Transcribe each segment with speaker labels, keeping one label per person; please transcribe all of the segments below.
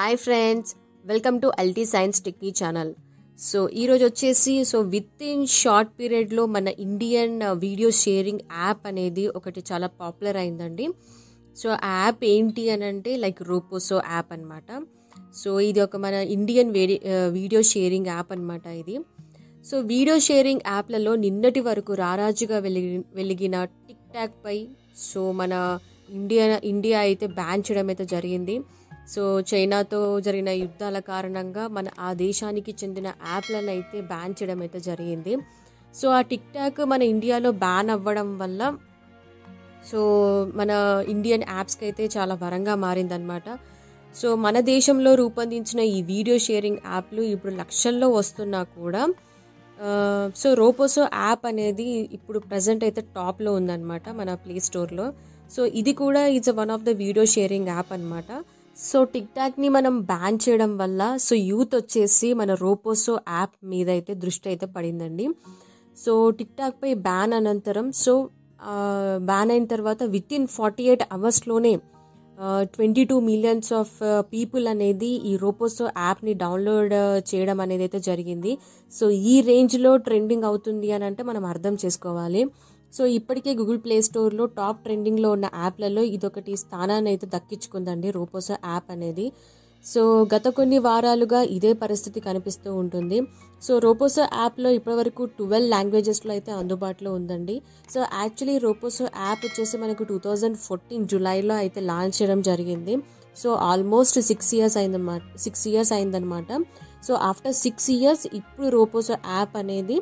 Speaker 1: hi friends welcome to alti science techni channel so ఈరోజు వచ్చేసి so with in short పీరియడ్లో మన Indian video sharing app అనేది ఒకటి చాలా పాపులర్ అయిందండి సో ఆ యాప్ ఏంటి అని అంటే లైక్ రోపోసో యాప్ అనమాట సో ఇది ఒక మన ఇండియన్ వేడి వీడియో షేరింగ్ యాప్ అనమాట ఇది సో వీడియో షేరింగ్ యాప్లలో నిన్నటి వరకు రారాజుగా వెలిగి వెలిగిన టిక్ టాక్ పై సో మన ఇండియా ఇండియా అయితే బ్యాన్ చేయడం అయితే జరిగింది సో చైనాతో జరిగిన యుద్ధాల కారణంగా మన ఆ దేశానికి చెందిన యాప్లను అయితే బ్యాన్ చేయడం అయితే జరిగింది సో ఆ టిక్ టాక్ మన ఇండియాలో బ్యాన్ అవ్వడం వల్ల సో మన ఇండియన్ యాప్స్కి అయితే చాలా వరంగా మారిందనమాట సో మన దేశంలో రూపొందించిన ఈ వీడియో షేరింగ్ యాప్లు ఇప్పుడు లక్షల్లో వస్తున్నా కూడా సో రోపోసో యాప్ అనేది ఇప్పుడు ప్రజెంట్ అయితే టాప్లో ఉందన్నమాట మన ప్లే స్టోర్లో సో ఇది కూడా it's one of the video sharing app అనమాట సో టిక్ టాక్ని మనం బ్యాన్ చేయడం వల్ల సో యూత్ వచ్చేసి మన రోపోసో యాప్ మీద అయితే దృష్టి అయితే పడిందండి సో టిక్ టాక్ పై బ్యాన్ అనంతరం సో బ్యాన్ అయిన తర్వాత విత్ ఇన్ ఫార్టీ ఎయిట్ అవర్స్లోనే twenty two millions of people అనేది ఈ రోపోసో యాప్ని డౌన్లోడ్ చేయడం అనేది అయితే జరిగింది సో ఈ రేంజ్లో ట్రెండింగ్ అవుతుంది అని అంటే మనం అర్థం చేసుకోవాలి సో ఇప్పటికే గూగుల్ ప్లే స్టోర్లో టాప్ ట్రెండింగ్లో ఉన్న యాప్లలో ఇదొకటి స్థానాన్ని అయితే దక్కించుకుందండి రోపోసో యాప్ అనేది సో గత కొన్ని వారాలుగా ఇదే పరిస్థితి కనిపిస్తూ ఉంటుంది సో రోపోసో యాప్లో ఇప్పటివరకు ట్వెల్వ్ లాంగ్వేజెస్లో అయితే అందుబాటులో ఉందండి సో యాక్చువల్లీ రోపోసో యాప్ వచ్చేసి మనకు టూ థౌజండ్ ఫోర్టీన్ జూలైలో అయితే లాంచ్ చేయడం జరిగింది సో ఆల్మోస్ట్ సిక్స్ ఇయర్స్ అయిందన్నమాట సిక్స్ ఇయర్స్ అయిందనమాట సో ఆఫ్టర్ సిక్స్ ఇయర్స్ ఇప్పుడు రోపోసో యాప్ అనేది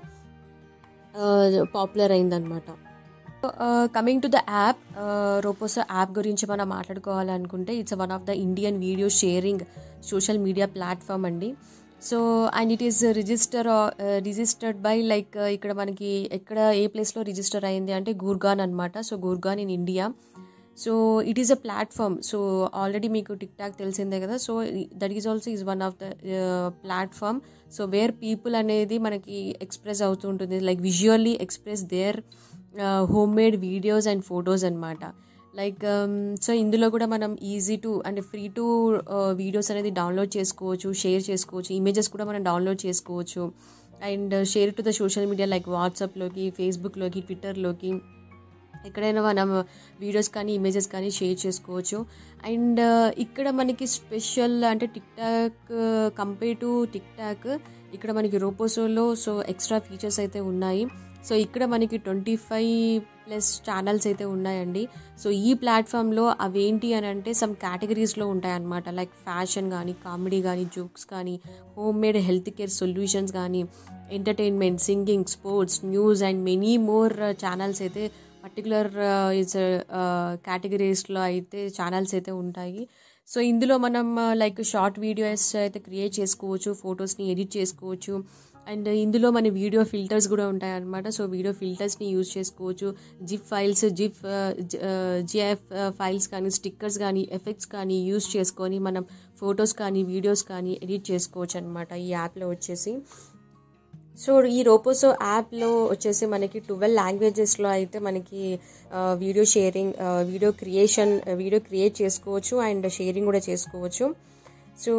Speaker 1: పాపులర్ అయిందనమాట coming to the app Roposo app గురించి మనం మాట్లాడుకోవాలనుకుంటే it's one of the Indian video sharing social media platform అండి so and it is register registered by like ఇక్కడ మనకి ఎక్కడ ఏ ప్లేస్లో రిజిస్టర్ అయింది అంటే గూర్గాన్ అనమాట so Gurgaon in India so it is a platform so already మీకు టిక్ టాక్ తెలిసిందే కదా so that is also is one of the platform so where people అనేది మనకి ఎక్స్ప్రెస్ అవుతూ ఉంటుంది like visually express their home made videos and photos అనమాట like so ఇందులో కూడా మనం ఈజీ టు అంటే ఫ్రీ టు వీడియోస్ అనేది డౌన్లోడ్ చేసుకోవచ్చు షేర్ చేసుకోవచ్చు ఇమేజెస్ కూడా మనం డౌన్లోడ్ చేసుకోవచ్చు and share to the social media like వాట్సాప్లోకి ఫేస్బుక్లోకి ట్విట్టర్లోకి ఎక్కడైనా మనం వీడియోస్ కానీ ఇమేజెస్ కానీ షేర్ చేసుకోవచ్చు అండ్ ఇక్కడ మనకి స్పెషల్ అంటే TikTok compare to TikTok ఇక్కడ మనకి రోపోసోలో సో ఎక్స్ట్రా ఫీచర్స్ అయితే ఉన్నాయి సో ఇక్కడ మనకి ట్వంటీ ఫైవ్ ప్లస్ ఛానల్స్ అయితే ఉన్నాయండి సో ఈ ప్లాట్ఫామ్లో అవేంటి అని అంటే సమ్ కేటగిరీస్లో ఉంటాయన్నమాట లైక్ ఫ్యాషన్ కానీ కామెడీ కానీ జోక్స్ కానీ home made health care solutions కానీ entertainment singing sports news and many more channels అయితే పర్టికులర్ ఇట్స్ కేటగిరీస్లో అయితే ఛానల్స్ అయితే ఉంటాయి సో ఇందులో మనం లైక్ షార్ట్ వీడియోస్ అయితే క్రియేట్ చేసుకోవచ్చు ఫొటోస్ని ఎడిట్ చేసుకోవచ్చు అండ్ ఇందులో మన వీడియో ఫిల్టర్స్ కూడా ఉంటాయి అనమాట సో వీడియో ఫిల్టర్స్ని యూజ్ చేసుకోవచ్చు zip files zip GIF files కానీ స్టిక్కర్స్ కానీ ఎఫెక్ట్స్ కానీ యూజ్ చేసుకొని మనం ఫొటోస్ కానీ వీడియోస్ కానీ ఎడిట్ చేసుకోవచ్చు అనమాట ఈ యాప్లో వచ్చేసి సో ఈ రోపోసో యాప్లో వచ్చేసి మనకి ట్వెల్వ్ లాంగ్వేజెస్లో అయితే మనకి video sharing video creation video create చేసుకోవచ్చు అండ్ షేరింగ్ కూడా చేసుకోవచ్చు so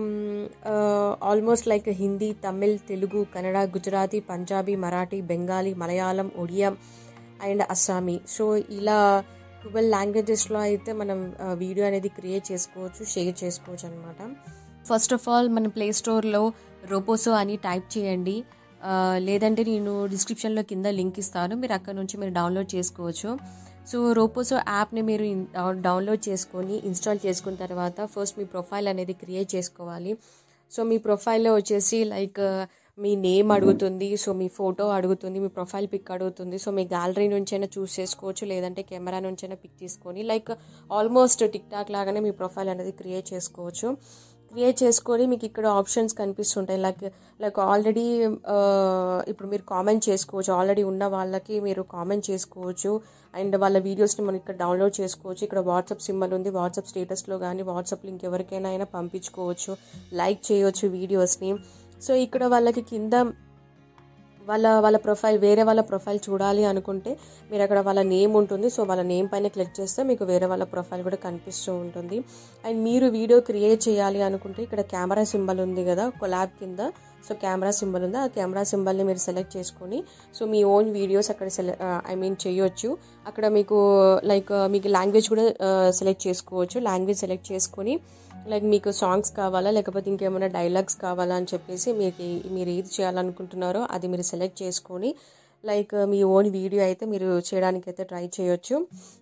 Speaker 1: almost like Hindi Tamil Telugu Kannada Gujarati Punjabi Marathi Bengali Malayalam Odia and Assamese so ఇలా ట్వెల్వ్ లాంగ్వేజెస్లో అయితే మనం వీడియో అనేది క్రియేట్ చేసుకోవచ్చు షేర్ చేసుకోవచ్చు అనమాట ఫస్ట్ ఆఫ్ ఆల్ మన ప్లే స్టోర్లో రోపోసో అని టైప్ చేయండి లేదంటే నేను డిస్క్రిప్షన్లో కింద లింక్ ఇస్తాను మీరు అక్కడ నుంచి మీరు డౌన్లోడ్ చేసుకోవచ్చు సో రోపోసో యాప్ని మీరు డౌన్లోడ్ చేసుకొని ఇన్స్టాల్ చేసుకున్న తర్వాత ఫస్ట్ మీ ప్రొఫైల్ అనేది క్రియేట్ చేసుకోవాలి సో మీ ప్రొఫైల్లో వచ్చేసి లైక్ మీ నేమ్ అడుగుతుంది సో మీ ఫోటో అడుగుతుంది మీ ప్రొఫైల్ పిక్ అడుగుతుంది సో మీ గ్యాలరీ నుంచైనా చూస్ చేసుకోవచ్చు లేదంటే కెమెరా నుంచైనా పిక్ తీసుకొని లైక్ ఆల్మోస్ట్ టిక్ టాక్ లాగానే మీ ప్రొఫైల్ అనేది క్రియేట్ చేసుకోవచ్చు క్రియేట్ చేసుకొని మీకు ఇక్కడ ఆప్షన్స్ కనిపిస్తుంటాయి లైక్ లైక్ ఆల్రెడీ ఇప్పుడు మీరు కామెంట్ చేసుకోవచ్చు ఆల్రెడీ ఉన్న వాళ్ళకి మీరు కామెంట్ చేసుకోవచ్చు అండ్ వాళ్ళ వీడియోస్ని మనం ఇక్కడ డౌన్లోడ్ చేసుకోవచ్చు ఇక్కడ వాట్సాప్ సింబల్ ఉంది వాట్సాప్ స్టేటస్లో కానీ వాట్సాప్ లింక్ ఎవరికైనా అయినా పంపించుకోవచ్చు లైక్ చేయవచ్చు వీడియోస్ని సో ఇక్కడ వాళ్ళకి కింద వాళ్ళ వాళ్ళ ప్రొఫైల్ వేరే వాళ్ళ ప్రొఫైల్ చూడాలి అనుకుంటే మీరు అక్కడ వాళ్ళ నేమ్ ఉంటుంది సో వాళ్ళ నేమ్ పైన క్లిక్ చేస్తే మీకు వేరే వాళ్ళ ప్రొఫైల్ కూడా కనిపిస్తూ ఉంటుంది అండ్ మీరు వీడియో క్రియేట్ చేయాలి అనుకుంటే ఇక్కడ కెమెరా సింబల్ ఉంది కదా కొలాబ్ కింద సో కెమెరా సింబల్ ఉంది ఆ కెమెరా సింబల్ని మీరు సెలెక్ట్ చేసుకొని సో మీ ఓన్ వీడియోస్ అక్కడ సెలె ఐ మీన్ చేయొచ్చు అక్కడ మీకు లైక్ మీకు లాంగ్వేజ్ కూడా సెలెక్ట్ చేసుకోవచ్చు లాంగ్వేజ్ సెలెక్ట్ చేసుకొని లైక్ మీకు సాంగ్స్ కావాలా లేకపోతే ఇంకేమైనా డైలాగ్స్ కావాలా అని చెప్పేసి మీకు మీరు ఏది చేయాలనుకుంటున్నారో అది మీరు సెలెక్ట్ చేసుకొని లైక్ మీ ఓన్ వీడియో అయితే మీరు చేయడానికి అయితే ట్రై చేయొచ్చు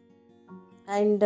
Speaker 1: అండ్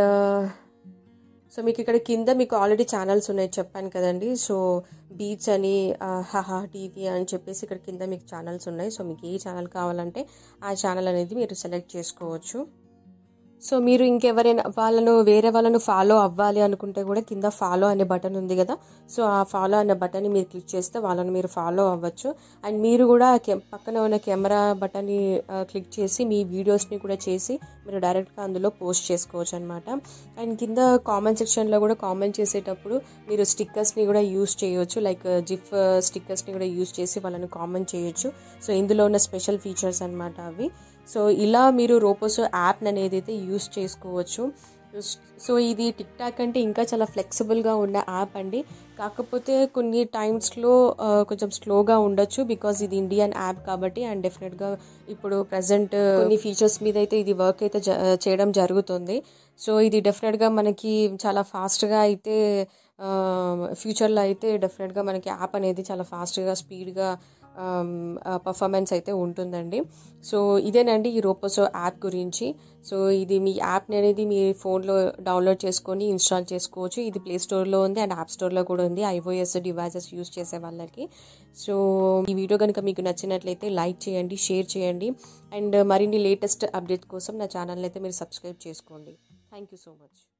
Speaker 1: సో మీకు ఇక్కడ కింద మీకు ఆల్రెడీ ఛానల్స్ ఉన్నాయి చెప్పాను కదండి సో బీచ్ అని హహా టీవీ అని చెప్పేసి ఇక్కడ కింద మీకు ఛానల్స్ ఉన్నాయి సో మీకు ఏ ఛానల్ కావాలంటే ఆ ఛానల్ అనేది మీరు సెలెక్ట్ చేసుకోవచ్చు సో మీరు ఇంకెవరైనా వాళ్ళను వేరే వాళ్ళను ఫాలో అవ్వాలి అనుకుంటే కూడా కింద ఫాలో అనే బటన్ ఉంది కదా సో ఆ ఫాలో అనే బటన్ని మీరు క్లిక్ చేస్తే వాళ్ళని మీరు ఫాలో అవ్వచ్చు అండ్ మీరు కూడా కె- పక్కన ఉన్న కెమెరా బటన్ని ఆ, క్లిక్ చేసి మీ వీడియోస్ని కూడా చేసి మీరు డైరెక్ట్గా అందులో పోస్ట్ చేసుకోవచ్చు అనమాట అండ్ కింద కామెంట్ సెక్షన్లో కూడా కామెంట్ చేసేటప్పుడు మీరు స్టిక్కర్స్ని కూడా యూస్ చేయొచ్చు లైక్ జిఫ్ స్టిక్కర్స్ని కూడా యూస్ చేసి వాళ్ళని కామెంట్ చేయొచ్చు సో ఇందులో ఉన్న స్పెషల్ ఫీచర్స్ అనమాట అవి సో ఇలా మీరు రోపోసో యాప్ అనేది అయితే యూస్ చేసుకోవచ్చు సో ఇది టిక్ టాక్ అంటే ఇంకా చాలా ఫ్లెక్సిబుల్గా ఉన్న యాప్ అండి కాకపోతే కొన్ని టైమ్స్లో కొంచెం స్లోగా ఉండొచ్చు బికాజ్ ఇది ఇండియన్ యాప్ కాబట్టి అండ్ డెఫినెట్గా ఇప్పుడు ప్రజెంట్ కొన్ని ఫీచర్స్ మీద అయితే ఇది వర్క్ అయితే జ- చేయడం జరుగుతుంది సో ఇది డెఫినెట్గా మనకి చాలా ఫాస్ట్గా అయితే ఫ్యూచర్లో అయితే డెఫినెట్గా మనకి యాప్ అనేది చాలా ఫాస్ట్గా స్పీడ్గా పర్ఫార్మెన్స్ అయితే ఉంటుందండి సో ఇదేనండి ఈ రోపోసో యాప్ గురించి సో ఇది మీ యాప్ని అనేది మీ ఫోన్లో డౌన్లోడ్ చేసుకొని ఇన్స్టాల్ చేసుకోవచ్చు ఇది ప్లే స్టోర్లో ఉంది అండ్ యాప్ స్టోర్లో కూడా ఉంది ఐఓఎస్ డివైసెస్ యూస్ చేసే వాళ్ళకి సో ఈ వీడియో కనుక మీకు నచ్చినట్లయితే లైక్ చేయండి షేర్ చేయండి అండ్ మరిన్ని లేటెస్ట్ అప్డేట్ కోసం నా ఛానల్ అయితే మీరు సబ్స్క్రైబ్ చేసుకోండి థ్యాంక్ యూ సో మచ్